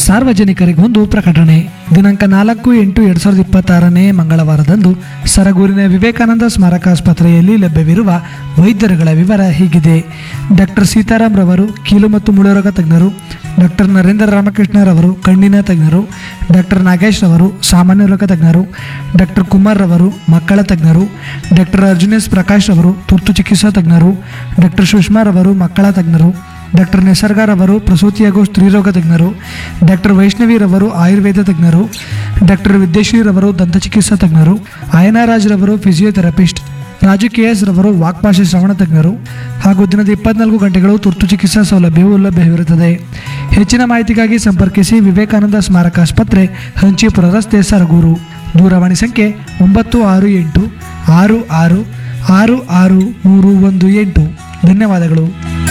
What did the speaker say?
ಸಾರ್ವಜನಿಕರಿಗೊಂದು ಪ್ರಕಟಣೆ ದಿನಾಂಕ ನಾಲ್ಕು ಎಂಟು ಎರಡು ಸಾವಿರದ ಇಪ್ಪತ್ತಾರನೇ ಮಂಗಳವಾರದಂದು ಸರಗೂರಿನ ವಿವೇಕಾನಂದ ಸ್ಮಾರಕಾಸ್ಪತ್ರೆಯಲ್ಲಿ ಲಭ್ಯವಿರುವ ವೈದ್ಯರುಗಳ ವಿವರ ಹೀಗಿದೆ ಡಾಕ್ಟರ್ ಸೀತಾರಾಮ್ ರವರು ಕೀಲು ಮತ್ತು ಮುಳುರೋಗ ತಜ್ಞರು ಡಾಕ್ಟರ್ ನರೇಂದ್ರ ರಾಮಕೃಷ್ಣರವರು ಕಣ್ಣಿನ ತಜ್ಞರು ಡಾಕ್ಟರ್ ನಾಗೇಶ್ ರವರು ಸಾಮಾನ್ಯ ರೋಗ ತಜ್ಞರು ಡಾಕ್ಟರ್ ಕುಮಾರ್ ರವರು ಮಕ್ಕಳ ತಜ್ಞರು ಡಾಕ್ಟರ್ ಅರ್ಜುನೇಶ್ ಪ್ರಕಾಶ್ ರವರು ತುರ್ತು ಚಿಕಿತ್ಸಾ ತಜ್ಞರು ಡಾಕ್ಟರ್ ಸುಷ್ಮಾ ರವರು ಮಕ್ಕಳ ತಜ್ಞರು ಡಾಕ್ಟರ್ ನಿಸರ್ಗರವರು ಪ್ರಸೂತಿ ಹಾಗೂ ಸ್ತ್ರೀರೋಗ ತಜ್ಞರು ಡಾಕ್ಟರ್ ವೈಷ್ಣವಿರವರು ಆಯುರ್ವೇದ ತಜ್ಞರು ಡಾಕ್ಟರ್ ವಿದ್ಯಶ್ರೀರವರು ದಂತಚಿಕಿತ್ಸಾ ತಜ್ಞರು ರವರು ಫಿಸಿಯೋಥೆರಪಿಸ್ಟ್ ರಾಜು ಕೆ ಎಸ್ ರವರು ವಾಕ್ಭಾಷೆ ಶ್ರವಣ ತಜ್ಞರು ಹಾಗೂ ದಿನದ ಇಪ್ಪತ್ನಾಲ್ಕು ಗಂಟೆಗಳು ತುರ್ತು ಚಿಕಿತ್ಸಾ ಸೌಲಭ್ಯವು ಲಭ್ಯವಿರುತ್ತದೆ ಹೆಚ್ಚಿನ ಮಾಹಿತಿಗಾಗಿ ಸಂಪರ್ಕಿಸಿ ವಿವೇಕಾನಂದ ಸ್ಮಾರಕ ಆಸ್ಪತ್ರೆ ಹಂಚಿಪುರ ರಸ್ತೆ ಸರಗೂರು ದೂರವಾಣಿ ಸಂಖ್ಯೆ ಒಂಬತ್ತು ಆರು ಎಂಟು ಆರು ಆರು ಆರು ಆರು ಮೂರು ಒಂದು ಎಂಟು ಧನ್ಯವಾದಗಳು